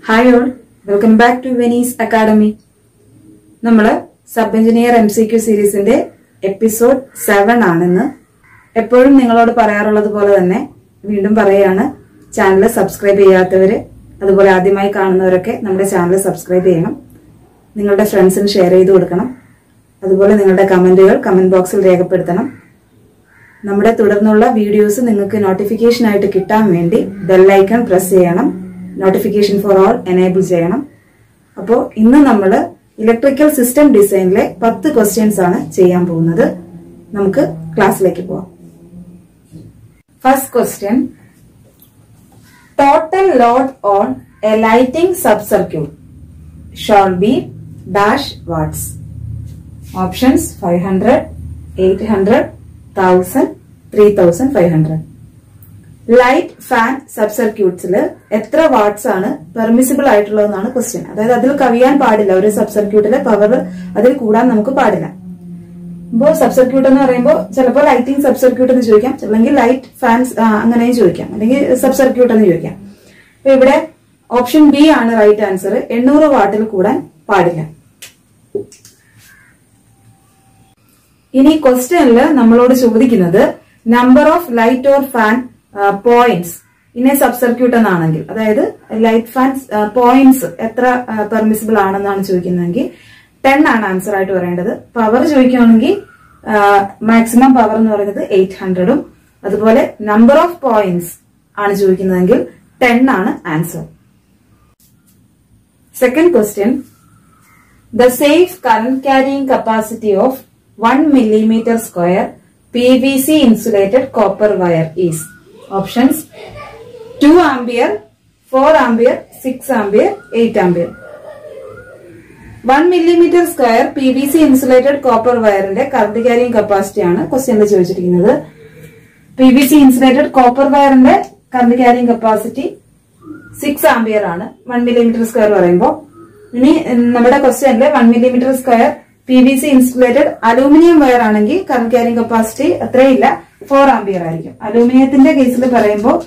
Hi all welcome back to Venice academy നമ്മള് sub engineer M C Q സീരീസിന്റെ episode seven ആണെന്ന് എപ്പോഴും നിങ്ങളോട് പറയാറുള്ളത് പോലെ തന്നെ വീണ്ടും പറയാണ് ചാനൽ സബ്സ്ക്രൈബ് ചെയ്യാത്തവര് അതുപോലെ ആദ്യമായി കാണുന്നവരൊക്കെ നമ്മുടെ ചാനൽ സബ്സ്ക്രൈബ് ചെയ്യണം നിങ്ങളുടെ ഫ്രണ്ട്സിന് ഷെയർ ചെയ്ത് കൊടുക്കണം അതുപോലെ നിങ്ങളുടെ കമന്റുകൾ കമന്റ് ബോക്സിൽ രേഖപ്പെടുത്തണം നമ്മുടെ തുടർന്നുള്ള വീഡിയോസ് നിങ്ങൾക്ക് നോട്ടിഫിക്കേഷൻ ആയിട്ട് കിട്ടാൻ വേണ്ടി ബെല്ലൈക്കൺ പ്രസ് ചെയ്യണം നോട്ടിഫിക്കേഷൻ ഫോർ ഓൾ എനേബിൾ ചെയ്യണം അപ്പോൾ ഇന്ന് നമ്മൾ ഇലക്ട്രിക്കൽ സിസ്റ്റം ഡിസൈനിലെ പത്ത് ക്വസ്റ്റ്യൻസ് ആണ് ചെയ്യാൻ പോകുന്നത് നമുക്ക് ക്ലാസ്സിലേക്ക് പോവാം first question total load on a lighting sub circuit shall be dash watts options five hundred eight hundred thousand three thousand five hundred light fan sub സർക്യൂട്ട്സിൽ എത്ര വാട്ട്സ് ആണ് പെർമിസിബിൾ ആയിട്ടുള്ളതെന്നാണ് ക്വസ്റ്റ്യൻ അതായത് അതിൽ കവിയാൻ പാടില്ല ഒരു സബ് സർക്യൂട്ടിലെ പവർ അതിൽ കൂടാൻ നമുക്ക് പാടില്ല ഇപ്പോൾ സബ് സർക്യൂട്ട് എന്ന് പറയുമ്പോൾ ചിലപ്പോൾ ലൈറ്റിംഗ് സബ് സർക്യൂട്ട് എന്ന് ചോദിക്കാം അല്ലെങ്കിൽ ലൈറ്റ് ഫാൻസ് അങ്ങനെയും ചോദിക്കാം അല്ലെങ്കിൽ സബ് സർക്യൂട്ട് എന്ന് ചോദിക്കാം അപ്പൊ ഇവിടെ ഓപ്ഷൻ ബി ആണ് റൈറ്റ് ആൻസർ എണ്ണൂറ് വാട്ടിൽ കൂടാൻ പാടില്ല ഇനി ക്വസ്റ്റ്യനിൽ നമ്മളോട് ചോദിക്കുന്നത് number of light or fan points in a sub circuit എന്നാണെങ്കിൽ അതായത് ലൈറ്റ് ഫാൻ പോയിന്റ്സ് എത്ര പെർമിസിബിൾ ആണെന്നാണ് ചോദിക്കുന്നതെങ്കിൽ ടെൻ ആണ് ആൻസർ ആയിട്ട് പറയേണ്ടത് പവർ ചോദിക്കുകയാണെങ്കിൽ മാക്സിമം പവർ എന്ന് പറയുന്നത് എയ്റ്റ് ഹൺഡ്രഡും അതുപോലെ നമ്പർ ഓഫ് പോയിന്റ്സ് ആണ് ചോദിക്കുന്നതെങ്കിൽ ടെൻ ആണ് answer second question The safe current carrying capacity of 1 millimeter square PVC insulated copper wire is options 2 ampere, 4 ampere, 6 ampere, 8 ampere. 1 millimeter square PVC insulated copper വയറിന്റെ current carrying capacity ആണ് ക്വസ്റ്റ്യനിൽ ചോദിച്ചിരിക്കുന്നത് P V C insulated copper വയറിന്റെ current carrying capacity six ampere ആണ് one millimetre square പറയുമ്പോൾ ഇനി നമ്മുടെ ക്വസ്റ്റ്യനില് one millimetre square P V C insulated aluminium wire ആണെങ്കിൽ കറണ്ട് ക്യാരിങ് കപ്പാസിറ്റി അത്രയില്ല ഫോർ ആംബിയർ ആയിരിക്കും അലൂമിനിയത്തിന്റെ കേസിൽ പറയുമ്പോൾ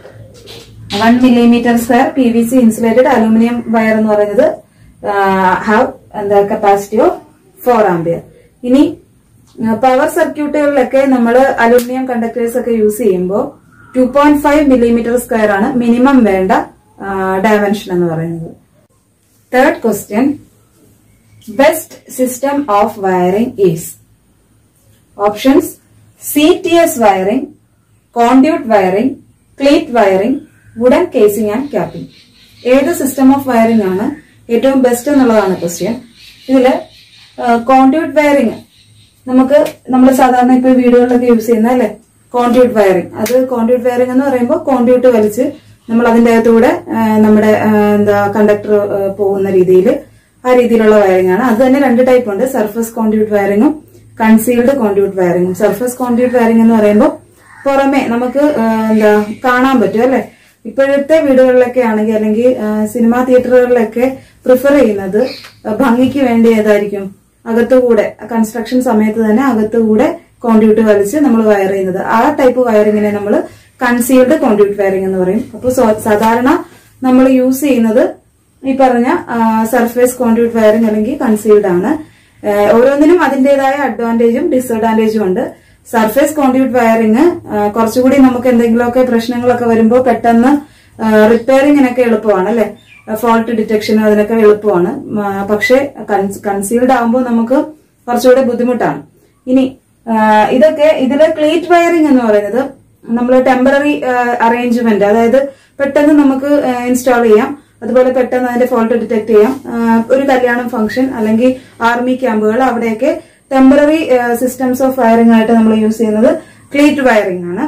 one millimetre square P V C insulated aluminium wire എന്ന് പറയുന്നത് ഹാവ് എന്താ കപ്പാസിറ്റി ഓഫ് ഫോർ ആംബിയർ ഇനി പവർ സർക്യൂട്ടുകളിലൊക്കെ നമ്മൾ അലൂമിനിയം കണ്ടക്ടേഴ്സ് ഒക്കെ യൂസ് ചെയ്യുമ്പോൾ two point five millimetre square ആണ് മിനിമം വേണ്ട ഡയമെൻഷൻ എന്ന് പറയുന്നത് third question best system of wiring is options C T S wiring conduit wiring cleat wiring wooden casing and capping ഏത് system of wiring ആണ് ഏറ്റവും best എന്നുള്ളതാണ് question ഇതില് conduit wiring നമുക്ക് നമ്മൾ സാധാരണ ഇപ്പൊ വീടുകളിലൊക്കെ യൂസ് ചെയ്യുന്ന അല്ലെ കോൺഡ്യൂട്ട് വയറിംഗ് അത് കോൺഡ്യൂട്ട് വയറിംഗ് എന്ന് പറയുമ്പോൾ കോൺഡ്യൂട്ട് വലിച്ച് നമ്മൾ അതിന്റെ അകത്തൂടെ നമ്മുടെ എന്താ കണ്ടക്ടർ പോകുന്ന രീതിയിൽ ആ രീതിയിലുള്ള വയറിംഗ് ആണ് അത് തന്നെ രണ്ട് ടൈപ്പ് ഉണ്ട് സർഫസ് കോൺഡ്യൂട്ട് വയറിംഗും കൺസീൽഡ് കോൺഡ്യൂട്ട് വയറിംഗും സർഫസ് കോൺഡ്യൂട്ട് വയറിംഗ് എന്ന് പറയുമ്പോൾ പുറമെ നമുക്ക് എന്താ കാണാൻ പറ്റും അല്ലെ ഇപ്പോഴത്തെ വീടുകളിലൊക്കെ ആണെങ്കിൽ അല്ലെങ്കിൽ സിനിമാ തിയേറ്ററുകളിലൊക്കെ പ്രിഫർ ചെയ്യുന്നത് ഭംഗിക്ക് വേണ്ടി ഏതായിരിക്കും അകത്തുകൂടെ കൺസ്ട്രക്ഷൻ സമയത്ത് തന്നെ അകത്തുകൂടെ കോൺഡ്യൂട്ട് വലിച്ച് നമ്മൾ വയർ ചെയ്യുന്നത് ആ ടൈപ്പ് വയറിങ്ങിനെ നമ്മൾ കൺസീൽഡ് കോൺഡ്യൂട്ട് വയറിംഗ് എന്ന് പറയും അപ്പോൾ സാധാരണ നമ്മൾ യൂസ് ചെയ്യുന്നത് ഈ പറഞ്ഞ സർഫേസ് കോൺഡ്യൂട്ട് വയറിംഗ് അല്ലെങ്കിൽ കൺസീൽഡ് ആണ് ഓരോന്നിനും അതിന്റേതായ അഡ്വാൻറ്റേജും ഡിസഡ്വാൻറ്റേജും ഉണ്ട് സർഫേസ് കോൺഡ്യൂട്ട് വയറിംഗ് കുറച്ചുകൂടി നമുക്ക് എന്തെങ്കിലുമൊക്കെ പ്രശ്നങ്ങളൊക്കെ വരുമ്പോൾ പെട്ടെന്ന് റിപ്പയറിങ്ങിനൊക്കെ എളുപ്പമാണ് അല്ലെ ഫോൾട്ട് ഡിറ്റക്ഷനും അതിനൊക്കെ എളുപ്പമാണ് പക്ഷെ കൺസീൽഡ് ആകുമ്പോൾ നമുക്ക് കുറച്ചുകൂടെ ബുദ്ധിമുട്ടാണ് ഇനി ഇതൊക്കെ ഇതില് ക്ലീറ്റ് വയറിംഗ് എന്ന് പറയുന്നത് നമ്മൾ ടെമ്പററി അറേഞ്ച്മെന്റ് അതായത് പെട്ടെന്ന് നമുക്ക് ഇൻസ്റ്റാൾ ചെയ്യാം അതുപോലെ പെട്ടെന്ന് അതിന്റെ ഫോൾട്ട് ഡിറ്റക്ട് ചെയ്യാം ഒരു കല്യാണം ഫംഗ്ഷൻ അല്ലെങ്കിൽ ആർമി ക്യാമ്പുകൾ അവിടെയൊക്കെ ടെമ്പററി സിസ്റ്റംസ് ഓഫ് വയറിംഗ് ആയിട്ട് നമ്മൾ യൂസ് ചെയ്യുന്നത് ക്ലീറ്റ് വയറിംഗ് ആണ്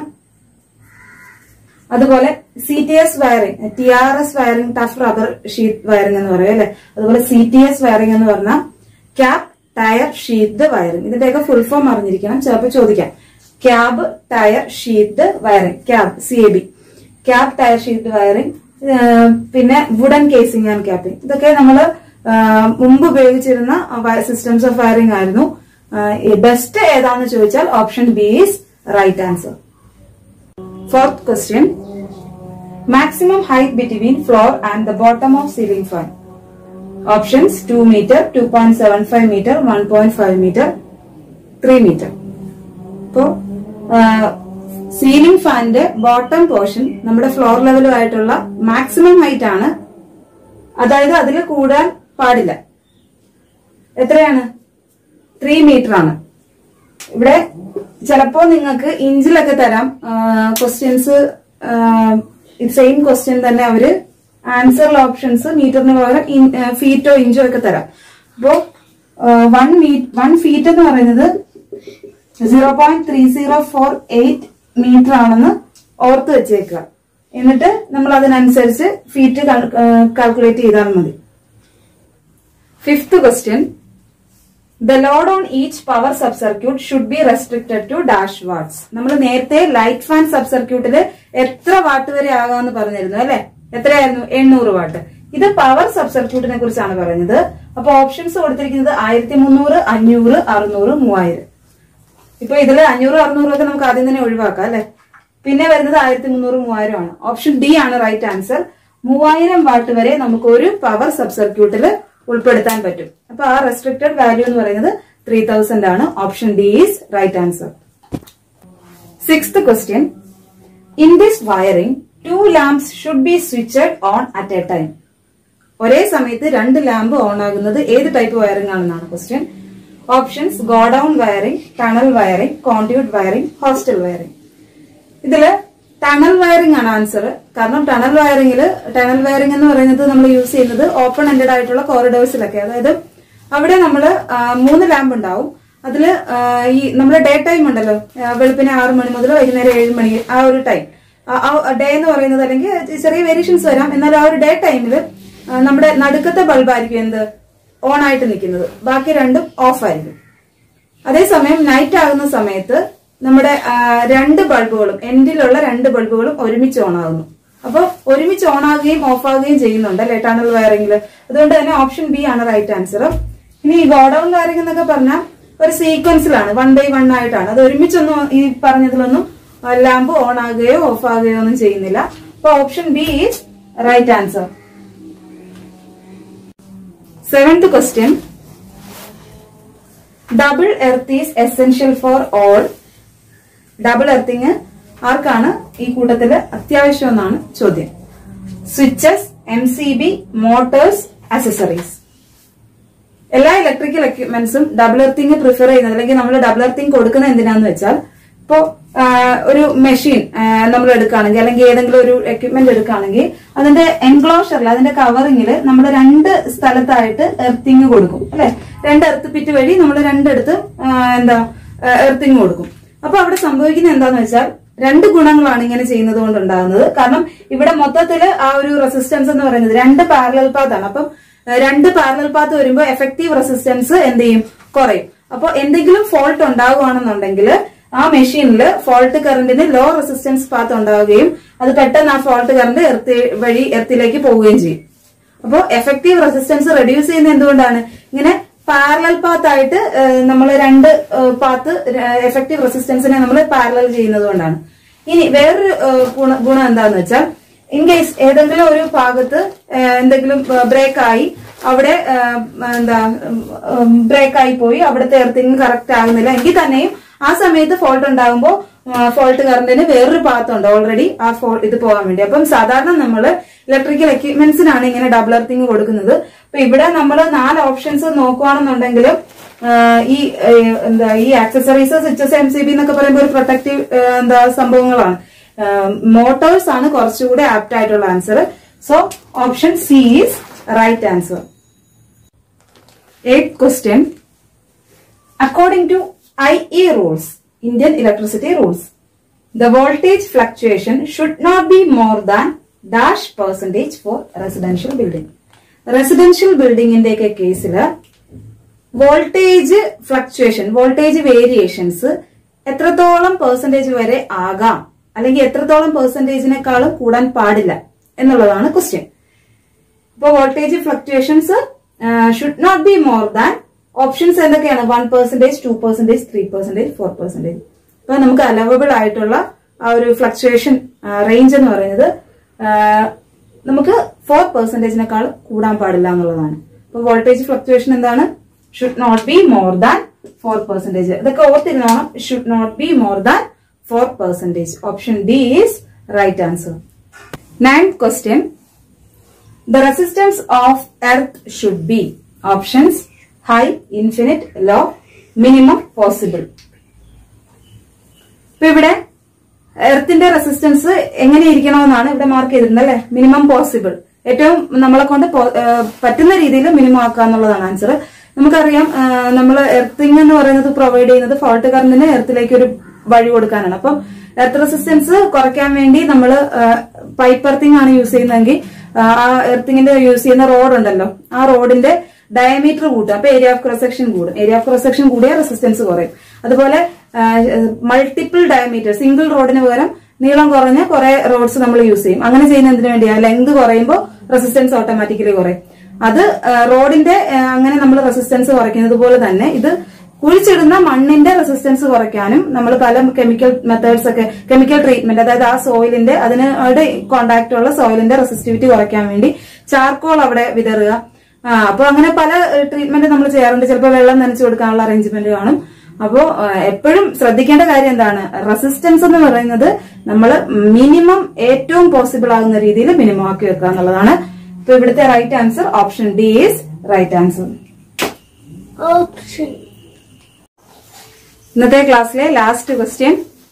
അതുപോലെ C T S wiring T R S wiring tough rubber sheet wiring എന്ന് പറയും അല്ലെ അതുപോലെ സി ടി എസ് വയറിംഗ് എന്ന് പറഞ്ഞാൽ ക്യാപ് ടയർ ഷീറ്റ് വയറിംഗ് ഇതിന്റെയൊക്കെ ഫുൾ ഫോം അറിഞ്ഞിരിക്കണം ചിലപ്പോൾ ചോദിക്കാം cab tyre sheet wiring cab C A B cab tyre sheet wiring പിന്നെ വുഡൻ കേസിംഗ് ആൻഡ് ക്യാപ്പിംഗ് ഇതൊക്കെ നമ്മൾ മുമ്പ് ഉപയോഗിച്ചിരുന്ന സിസ്റ്റംസ് ഓഫ് വയറിംഗ് ആയിരുന്നു ബെസ്റ്റ് ഏതാന്ന് ചോദിച്ചാൽ option B is right answer fourth question maximum height between floor and the bottom of ceiling fan options two metre two point seven five metre one point five metre three metre ഇപ്പോ ceiling ഫാനിന്റെ bottom portion നമ്മുടെ floor ലെവലുമായിട്ടുള്ള maximum height ആണ് അതായത് അതിൽ കൂടാൻ പാടില്ല എത്രയാണ് ത്രീ മീറ്റർ ആണ് ഇവിടെ ചിലപ്പോ നിങ്ങൾക്ക് ഇഞ്ചിലൊക്കെ തരാം ക്വസ്റ്റ്യൻസ് സെയിം ക്വസ്റ്റ്യൻ തന്നെ അവര് ആൻസർ ഓപ്ഷൻസ് മീറ്ററിന് പകരം ഫീറ്റോ ഇഞ്ചോ ഒക്കെ തരാം അപ്പോ വൺ മീ വൺ ഫീറ്റ് എന്ന് പറയുന്നത് zero point three zero four eight metre ആണെന്ന് ഓർത്ത് വെച്ചേക്കുക എന്നിട്ട് നമ്മൾ അതിനനുസരിച്ച് ഫീറ്റ് കാൽക്കുലേറ്റ് ചെയ്താൽ മതി fifth question the load on each power sub circuit should be restricted to dash watts നമ്മൾ നേരത്തെ ലൈറ്റ് ഫാൻ സബ് സർക്യൂട്ടില് എത്ര വാട്ട് വരെ ആകാമെന്ന് പറഞ്ഞിരുന്നു അല്ലെ എത്രയായിരുന്നു എണ്ണൂറ് വാട്ട് ഇത് പവർ സബ് സർക്യൂട്ടിനെ കുറിച്ചാണ് പറഞ്ഞത് അപ്പൊ ഓപ്ഷൻസ് കൊടുത്തിരിക്കുന്നത് ആയിരത്തി മുന്നൂറ് അഞ്ഞൂറ് അറുന്നൂറ് മൂവായിരം ഇപ്പൊ ഇതില് അഞ്ഞൂറ് അറുന്നൂറ് ഒക്കെ നമുക്ക് ആദ്യം തന്നെ ഒഴിവാക്കാം അല്ലെ പിന്നെ വരുന്നത് ആയിരത്തി മുന്നൂറ് മൂവായിരം ആണ് ഓപ്ഷൻ ഡി ആണ് റൈറ്റ് ആൻസർ മൂവായിരം വാട്ട് വരെ നമുക്ക് ഒരു പവർ സബ് സർക്യൂട്ടിൽ ഉൾപ്പെടുത്താൻ പറ്റും അപ്പൊ ആ റെസ്ട്രിക്റ്റഡ് വാല്യൂ എന്ന് പറയുന്നത് ത്രീ തൗസൻഡ് ആണ് option D is right answer sixth question in this wiring two lamps should be switched on at a time ഒരേ സമയത്ത് രണ്ട് ലാമ്പ് ഓൺ ആകുന്നത് ഏത് ടൈപ്പ് വയറിംഗ് ആണെന്നാണ് question options godown wiring tunnel wiring conduit wiring hostel wiring ഇതില് tunnel wiring ആണ് answer കാരണം tunnel വയറിംഗിൽ ടണൽ വയറിംഗ് എന്ന് പറയുന്നത് നമ്മൾ യൂസ് ചെയ്യുന്നത് ഓപ്പൺ എൻഡഡ് ആയിട്ടുള്ള കോറിഡോഴ്സിലൊക്കെ അതായത് അവിടെ നമ്മൾ മൂന്ന് ലാമ്പ് ഉണ്ടാവും അതില് ആ, ഈ നമ്മുടെ ഡേ ടൈം ഉണ്ടല്ലോ ആ, വെളുപ്പിനെ ആറ് മണി മുതൽ വൈകുന്നേരം ഏഴ് മണി ആ ഒരു ടൈം ഡേ എന്ന് പറയുന്നത് അല്ലെങ്കിൽ ചെറിയ വേരിയേഷൻസ് വരാം എന്നാൽ ആ ഒരു ഡേ ടൈമിൽ നമ്മുടെ നടുക്കത്തെ ബൾബായിരിക്കും എന്ത് ഓൺ ആയിട്ട് നിൽക്കുന്നത് ബാക്കി രണ്ടും ഓഫ് ആയിരിക്കും അതേസമയം നൈറ്റ് ആകുന്ന സമയത്ത് നമ്മുടെ ആ, രണ്ട് ബൾബുകളും എൻഡിലുള്ള രണ്ട് ബൾബുകളും ഒരുമിച്ച് ഓൺ ആകുന്നു അപ്പോൾ ഒരുമിച്ച് ഓൺ ആകുകയും ഓഫ് ആകുകയും ചെയ്യുന്നുണ്ട് അല്ലെ ടണൽ വയറിംഗിൽ അതുകൊണ്ട് തന്നെ ഓപ്ഷൻ ബി ആണ് റൈറ്റ് ആൻസർ ഇനി ഈ ഗോഡൌൺ വയറിംഗ് എന്നൊക്കെ പറഞ്ഞാൽ ഒരു സീക്വൻസിലാണ് വൺ ബൈ വൺ ആയിട്ടാണ് അത് ഒരുമിച്ചൊന്നും ഈ പറഞ്ഞതിലൊന്നും ലാമ്പ് ഓൺ ആകുകയോ ഓഫ് ആകുകയോ ഒന്നും ചെയ്യുന്നില്ല അപ്പൊ option B is right answer seventh question double earth is essential for all double earthing ആർക്കാണ് ഈ കൂട്ടത്തില് അത്യാവശ്യം എന്നാണ് ചോദ്യം switches M C B motors accessories എല്ലാ ഇലക്ട്രിക്കൽ എക്യുപ്മെന്റ്സും ഡബിൾ എർത്തിങ് പ്രിഫർ ചെയ്യുന്നത് അല്ലെങ്കിൽ നമ്മൾ ഡബിൾ എർത്തിങ് കൊടുക്കുന്നത് എന്തിനാന്ന് വെച്ചാൽ ഇപ്പോ ആ, ഒരു മെഷീൻ നമ്മൾ എടുക്കുകയാണെങ്കിൽ അല്ലെങ്കിൽ ഏതെങ്കിലും ഒരു എക്യുപ്മെന്റ് എടുക്കുകയാണെങ്കിൽ അതിന്റെ എൻക്ലോഷറിൽ അതിന്റെ കവറിങ്ങിൽ നമ്മൾ രണ്ട് സ്ഥലത്തായിട്ട് എർത്തിങ് കൊടുക്കും അല്ലെ രണ്ട് എർത്ത് പിറ്റ് വഴി നമ്മൾ രണ്ടിടത്ത് ആ, എന്താ എർത്തിങ് കൊടുക്കും അപ്പൊ അവിടെ സംഭവിക്കുന്നത് എന്താന്ന് വെച്ചാൽ രണ്ട് ഗുണങ്ങളാണ് ഇങ്ങനെ ചെയ്യുന്നത് കൊണ്ട് ഉണ്ടാകുന്നത് കാരണം ഇവിടെ മൊത്തത്തില് ആ ഒരു റെസിസ്റ്റൻസ് എന്ന് പറയുന്നത് രണ്ട് പാരലൽ പാത്താണ് അപ്പം ഏഹ് രണ്ട് പാരലൽ പാത്ത് വരുമ്പോൾ എഫക്റ്റീവ് റെസിസ്റ്റൻസ് എന്ത് ചെയ്യും കുറയും അപ്പോൾ എന്തെങ്കിലും ഫോൾട്ട് ഉണ്ടാവുകയാണെന്നുണ്ടെങ്കിൽ ആ മെഷീനിൽ ഫോൾട്ട് കറന്റിന് ലോ റെസിസ്റ്റൻസ് പാത്ത് ഉണ്ടാവുകയും അത് പെട്ടെന്ന് ആ ഫോൾട്ട് കറന്റ് എർത്ത് വഴി എർത്തിലേക്ക് പോവുകയും ചെയ്യും അപ്പോൾ എഫക്റ്റീവ് റെസിസ്റ്റൻസ് റെഡ്യൂസ് ചെയ്യുന്ന എന്തുകൊണ്ടാണ് ഇങ്ങനെ പാരലൽ പാത്ത് ആയിട്ട് നമ്മൾ രണ്ട് പാത്ത് എഫക്റ്റീവ് റെസിസ്റ്റൻസിനെ നമ്മൾ പാരലൽ ചെയ്യുന്നത് കൊണ്ടാണ് ഇനി വേറൊരു ഏഹ്, ഗുണ- ഗുണം എന്താന്ന് വെച്ചാൽ ഇൻ കേസ് ഏതെങ്കിലും ഒരു ഭാഗത്ത് ഏഹ്, എന്തെങ്കിലും ബ്രേക്ക് ആയി അവിടെ ഏഹ്, എന്താ ബ്രേക്ക് ആയി പോയി അവിടുത്തെ എർത്തിങ് കറക്റ്റ് ആകുന്നില്ല എങ്കിൽ തന്നെയും ആ സമയത്ത് ഫോൾട്ട് ഉണ്ടാകുമ്പോൾ ഫോൾട്ട് കറണ്ടിന് വേറൊരു പാത്ത് ഉണ്ട് ഓൾറെഡി ആ ഫോ ഇത് പോകാൻ വേണ്ടി അപ്പം സാധാരണ നമ്മൾ ഇലക്ട്രിക്കൽ എക്യുപ്മെന്റ്സിനാണ് ഇങ്ങനെ ഡബിൾ എർത്തിങ് കൊടുക്കുന്നത് അപ്പൊ ഇവിടെ നമ്മൾ നാല് ഓപ്ഷൻസ് നോക്കുകയാണെന്നുണ്ടെങ്കിൽ ഈ ഏഹ്, എന്താ ഈ accessories switches M C B എന്നൊക്കെ പറയുമ്പോൾ ഒരു പ്രൊട്ടക്റ്റീവ് എന്താ സംഭവങ്ങളാണ് മോട്ടോഴ്സ് ആണ് കുറച്ചുകൂടെ ആപ്റ്റ് ആയിട്ടുള്ള answer so option C is right answer eight question According to IE rules, Indian electricity rules, the voltage fluctuation should not be more than dash percentage for residential building. Residential ബിൽഡിങ്ങിന്റെയൊക്കെ കേസിൽ voltage fluctuation voltage variations എത്രത്തോളം percentage വരെ ആകാം അല്ലെങ്കിൽ എത്രത്തോളം പെർസെന്റേജിനേക്കാളും കൂടാൻ പാടില്ല എന്നുള്ളതാണ് ക്വസ്റ്റ്യൻ ഇപ്പൊ voltage fluctuations should not be more than options എന്തൊക്കെയാണ് one percentage two percentage three percentage four percentage ഇപ്പൊ നമുക്ക് അലവബിൾ ആയിട്ടുള്ള ആ ഒരു ഫ്ലക്ച്വേഷൻ റേഞ്ച് എന്ന് പറയുന്നത് നമുക്ക് ഫോർ പെർസെന്റേജിനേക്കാൾ കൂടാൻ പാടില്ല എന്നുള്ളതാണ് അപ്പൊ വോൾട്ടേജ് ഫ്ലക്ച്വേഷൻ എന്താണ് should not be more than four percentage ഇതൊക്കെ ഓർത്തിരുന്നോണം should not be more than four percentage option D is right answer ninth question The resistance of earth should be options high, infinite, low, minimum, possible. ഇപ്പൊ ഇവിടെ എർത്തിന്റെ resistance എങ്ങനെ ഇരിക്കണമെന്നാണ് ഇവിടെ mark ചെയ്തിരുന്നത് അല്ലെ minimum possible ഏറ്റവും നമ്മളെ കൊണ്ട് പോ- ഏഹ് പറ്റുന്ന രീതിയിൽ മിനിമം ആക്കുക എന്നുള്ളതാണ് ആൻസർ നമുക്കറിയാം നമ്മൾ എർത്തിങ് എന്ന് പറയുന്നത് പ്രൊവൈഡ് ചെയ്യുന്നത് ഫോൾട്ട് കറന്റിന് എർത്തിലേക്ക് ഒരു വഴി കൊടുക്കാനാണ് അപ്പം എർത്ത് റെസിസ്റ്റൻസ് കുറയ്ക്കാൻ വേണ്ടി നമ്മൾ പൈപ്പ് എർത്തിങ് ആണ് യൂസ് ചെയ്യുന്നതെങ്കിൽ ആ, ആ എർത്തിങ്ങിന്റെ യൂസ് ചെയ്യുന്ന റോഡ് ഉണ്ടല്ലോ ആ റോഡിന്റെ ഡയമീറ്റർ കൂട്ടും അപ്പൊ ഏരിയ ഓഫ് ക്രോസ് സെക്ഷൻ കൂടും ഏരിയ ഓഫ് ക്രോസ് സെക്ഷൻ കൂടിയ റെസിസ്റ്റൻസ് കുറയും അതുപോലെ മൾട്ടിപ്പിൾ ഡയമീറ്റർ സിംഗിൾ റോഡിന് പകരം നീളം കുറഞ്ഞ കുറെ റോഡ്സ് നമ്മൾ യൂസ് ചെയ്യും അങ്ങനെ ചെയ്യുന്നതിന് വേണ്ടിയാ ലെങ്ത് കുറയുമ്പോൾ റെസിസ്റ്റൻസ് ഓട്ടോമാറ്റിക്കലി കുറയും അത് ആ, റോഡിന്റെ ആ, അങ്ങനെ നമ്മൾ റെസിസ്റ്റൻസ് കുറയ്ക്കുന്നത് പോലെ തന്നെ ഇത് കുഴിച്ചിടുന്ന മണ്ണിന്റെ റെസിസ്റ്റൻസ് കുറയ്ക്കാനും നമ്മൾ പല കെമിക്കൽ മെത്തേഡ്സ് ഒക്കെ കെമിക്കൽ ട്രീറ്റ്മെന്റ് അതായത് ആ സോയിലിന്റെ അതിനോട് കോണ്ടാക്ട് ഉള്ള സോയിലിന്റെ റെസിസ്റ്റിവിറ്റി കുറയ്ക്കാൻ വേണ്ടി ചാർക്കോൾ അവിടെ വിതറുക ആ അപ്പൊ അങ്ങനെ പല ട്രീറ്റ്മെന്റ് നമ്മൾ ചെയ്യാറുണ്ട് ചിലപ്പോൾ വെള്ളം നനച്ചു കൊടുക്കാനുള്ള അറേഞ്ച്മെന്റ് കാണും അപ്പോ എപ്പോഴും ശ്രദ്ധിക്കേണ്ട കാര്യം എന്താണ് റെസിസ്റ്റൻസ് എന്ന് പറയുന്നത് നമ്മൾ മിനിമം ഏറ്റവും പോസിബിൾ ആകുന്ന രീതിയിൽ മിനിമം ആക്കി വെക്കുക എന്നുള്ളതാണ് ഇപ്പൊ ഇവിടുത്തെ right answer option D is right answer Option. ഇന്നത്തെ ക്ലാസ്സിലെ last question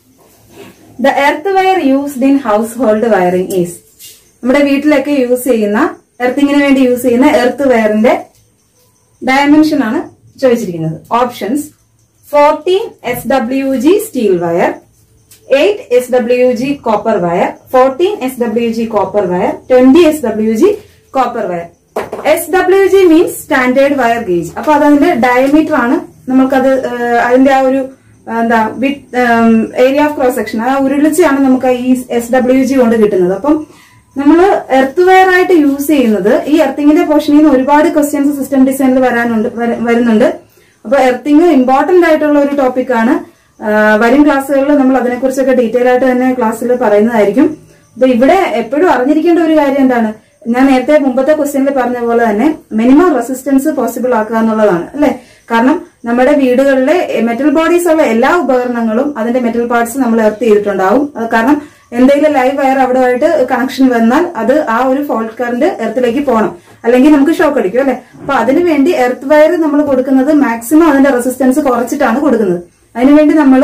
the earth wire used in household wiring is നമ്മുടെ വീട്ടിലൊക്കെ യൂസ് ചെയ്യുന്ന എർത്തിങ്ങിന് വേണ്ടി യൂസ് ചെയ്യുന്ന എർത്ത് വയറിന്റെ ഡയമെൻഷൻ ആണ് ചോദിച്ചിരിക്കുന്നത് options fourteen S W G steel wire eight S W G copper wire fourteen S W G copper wire twenty S W G copper wire S W G means standard wire gauge അപ്പൊ അതതിന്റെ diameter ആണ് നമുക്കത് ഏഹ്, അതിന്റെ ആ ഒരു ആ, എന്താ with area of cross section ആ ഉരുളിച്ചാണ് നമുക്ക് ഈ എസ് ഡബ്ല്യു ജി കൊണ്ട് കിട്ടുന്നത് അപ്പം നമ്മൾ എർത്ത് വെയർ ആയിട്ട് യൂസ് ചെയ്യുന്നത് ഈ എർത്തിങ്ങിന്റെ പോർഷനിൽ നിന്ന് ഒരുപാട് ക്വസ്റ്റ്യൻസ് സിസ്റ്റം ഡിസൈനിൽ വരാനുണ്ട് വര- വരുന്നുണ്ട് അപ്പൊ എർത്തിങ് ഇമ്പോർട്ടന്റ് ആയിട്ടുള്ള ഒരു ടോപ്പിക്കാണ് വരും ക്ലാസ്സുകളിൽ നമ്മൾ അതിനെക്കുറിച്ചൊക്കെ ഡീറ്റെയിൽ ആയിട്ട് തന്നെ ക്ലാസ്സിൽ പറയുന്നതായിരിക്കും അപ്പൊ ഇവിടെ എപ്പോഴും അറിഞ്ഞിരിക്കേണ്ട ഒരു കാര്യം എന്താണ് ഞാൻ നേരത്തെ മുമ്പത്തെ ക്വസ്റ്റ്യനിൽ പറഞ്ഞ പോലെ തന്നെ മിനിമം റെസിസ്റ്റൻസ് പോസിബിൾ ആക്കുക എന്നുള്ളതാണ് അല്ലെ കാരണം നമ്മുടെ വീടുകളിലെ മെറ്റൽ ബോഡീസ് ഉള്ള എല്ലാ ഉപകരണങ്ങളും അതിന്റെ മെറ്റൽ പാർട്സ് നമ്മൾ എർത്ത് ചെയ്തിട്ടുണ്ടാവും അത് കാരണം എന്തെങ്കിലും ലൈവ് വയർ അവിടെ ആയിട്ട് കണക്ഷൻ വന്നാൽ അത് ആ ഒരു ഫോൾട്ട് കറന്റ് എർത്തിലേക്ക് പോകണം അല്ലെങ്കിൽ നമുക്ക് ഷോക്ക് അടിക്കും അല്ലെ അപ്പൊ അതിനു വേണ്ടി എർത്ത് വയർ നമ്മൾ കൊടുക്കുന്നത് മാക്സിമം അതിന്റെ റെസിസ്റ്റൻസ് കുറച്ചിട്ടാണ് കൊടുക്കുന്നത് അതിനുവേണ്ടി നമ്മൾ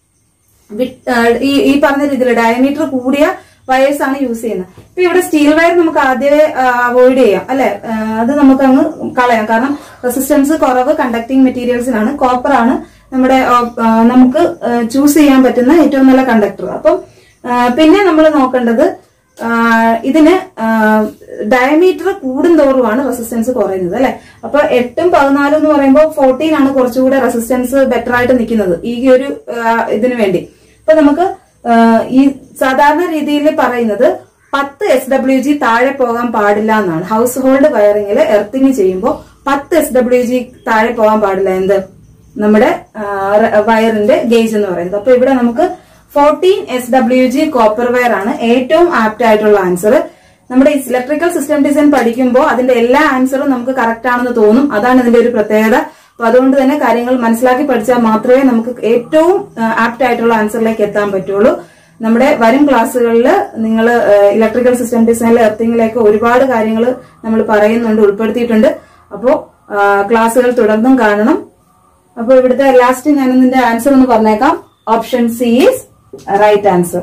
ഈ ഈ പറഞ്ഞ രീതിയിൽ ഡയമീറ്റർ കൂടിയ വയേഴ്സ് ആണ് യൂസ് ചെയ്യുന്നത് ഇപ്പൊ ഇവിടെ സ്റ്റീൽ വയർ നമുക്ക് ആദ്യമേ അവോയ്ഡ് ചെയ്യാം അല്ലെ ആ, അത് നമുക്ക് അങ്ങ് കളയാം കാരണം റെസിസ്റ്റൻസ് കുറവ് കണ്ടക്ടിങ് മെറ്റീരിയൽസിനാണ് കോപ്പർ ആണ് നമ്മുടെ ആ, നമുക്ക് ചൂസ് ചെയ്യാൻ പറ്റുന്ന ഏറ്റവും നല്ല കണ്ടക്ടർ അപ്പം ആ, പിന്നെ നമ്മൾ നോക്കേണ്ടത് ആ, ഇതിന് ഡയമീറ്റർ കൂടുന്തോറുമാണ് റെസിസ്റ്റൻസ് കുറയുന്നത് അല്ലെ അപ്പൊ എട്ടും പതിനാലും എന്ന് പറയുമ്പോൾ ഫോർട്ടീൻ ആണ് കുറച്ചുകൂടെ റെസിസ്റ്റൻസ് ബെറ്റർ ആയിട്ട് നിൽക്കുന്നത് ഈ ഒരു ആ, ഇതിനു വേണ്ടി അപ്പൊ നമുക്ക് ആ, ഈ സാധാരണ രീതിയിൽ പറയുന്നത് പത്ത് എസ് ഡബ്ല്യു ജി താഴെ പോകാൻ പാടില്ല എന്നാണ് ഹൗസ് ഹോൾഡ് വയറിംഗിൽ എർത്തിങ് ചെയ്യുമ്പോൾ പത്ത് എസ് ഡബ്ല്യു ജി താഴെ പോകാൻ പാടില്ല എന്ത് നമ്മുടെ ആ, ര- വയറിന്റെ ഗേജ് എന്ന് പറയുന്നത് അപ്പൊ ഇവിടെ നമുക്ക് fourteen S W G copper wire ആണ് ഏറ്റവും ആപ്റ്റ് ആയിട്ടുള്ള ആൻസർ നമ്മുടെ ഇലക്ട്രിക്കൽ സിസ്റ്റം ഡിസൈൻ പഠിക്കുമ്പോൾ അതിന്റെ എല്ലാ ആൻസറും നമുക്ക് കറക്റ്റ് ആണെന്ന് തോന്നും അതാണ് ഇതിന്റെ ഒരു പ്രത്യേകത അപ്പൊ അതുകൊണ്ട് തന്നെ കാര്യങ്ങൾ മനസ്സിലാക്കി പഠിച്ചാൽ മാത്രമേ നമുക്ക് ഏറ്റവും ആപ്റ്റ് ആയിട്ടുള്ള ആൻസറിലേക്ക് എത്താൻ പറ്റുള്ളൂ നമ്മുടെ വരും ക്ലാസ്സുകളിൽ നിങ്ങൾ ഇലക്ട്രിക്കൽ സിസ്റ്റം ഡിസൈനിൽ എർത്തിങ്ങിലേക്ക് ഒരുപാട് കാര്യങ്ങൾ നമ്മൾ പറയുന്നുണ്ട് ഉൾപ്പെടുത്തിയിട്ടുണ്ട് അപ്പോൾ ക്ലാസ്സുകൾ തുടർന്നും കാണണം അപ്പോൾ ഇവിടുത്തെ ലാസ്റ്റ് ഞാൻ ഇതിന്റെ ആൻസർ ഒന്ന് പറഞ്ഞേക്കാം option C is right answer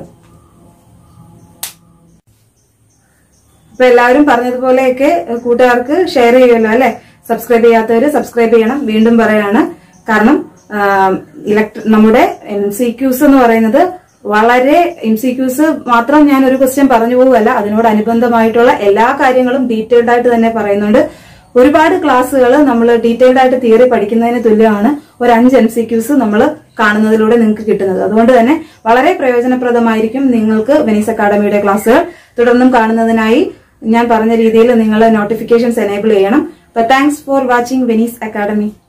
അപ്പൊ എല്ലാവരും പറഞ്ഞതുപോലെയൊക്കെ ഏഹ്, കൂട്ടുകാർക്ക് ഷെയർ ചെയ്യുമല്ലോ അല്ലെ സബ്സ്ക്രൈബ് ചെയ്യാത്തവര് സബ്സ്ക്രൈബ് ചെയ്യണം വീണ്ടും പറയാണ് കാരണം ഇലക്ട്ര നമ്മുടെ എം സി ക്യൂസ് എന്ന് പറയുന്നത് വളരെ എം സി ക്യൂസ് മാത്രം ഞാൻ ഒരു ക്വസ്റ്റ്യൻ പറഞ്ഞു പോവുകയല്ല അതിനോടനുബന്ധമായിട്ടുള്ള എല്ലാ കാര്യങ്ങളും ഡീറ്റെയിൽഡ് ആയിട്ട് തന്നെ പറയുന്നുണ്ട് ഒരുപാട് ക്ലാസ്സുകൾ നമ്മൾ ഡീറ്റെയിൽഡ് ആയിട്ട് തിയറി പഠിക്കുന്നതിന് തുല്യമാണ് ഒരു അഞ്ച് എം സി ക്യൂസ് നമ്മൾ കാണുന്നതിലൂടെ നിങ്ങൾക്ക് കിട്ടുന്നത് അതുകൊണ്ട് തന്നെ വളരെ പ്രയോജനപ്രദമായിരിക്കും നിങ്ങൾക്ക് വെനീസ് അക്കാഡമിയുടെ ക്ലാസ്സുകൾ തുടർന്നും കാണുന്നതിനായി ഞാൻ പറഞ്ഞ രീതിയിൽ നിങ്ങൾ നോട്ടിഫിക്കേഷൻസ് എനേബിൾ ചെയ്യണം അപ്പൊ thanks for watching Venice academy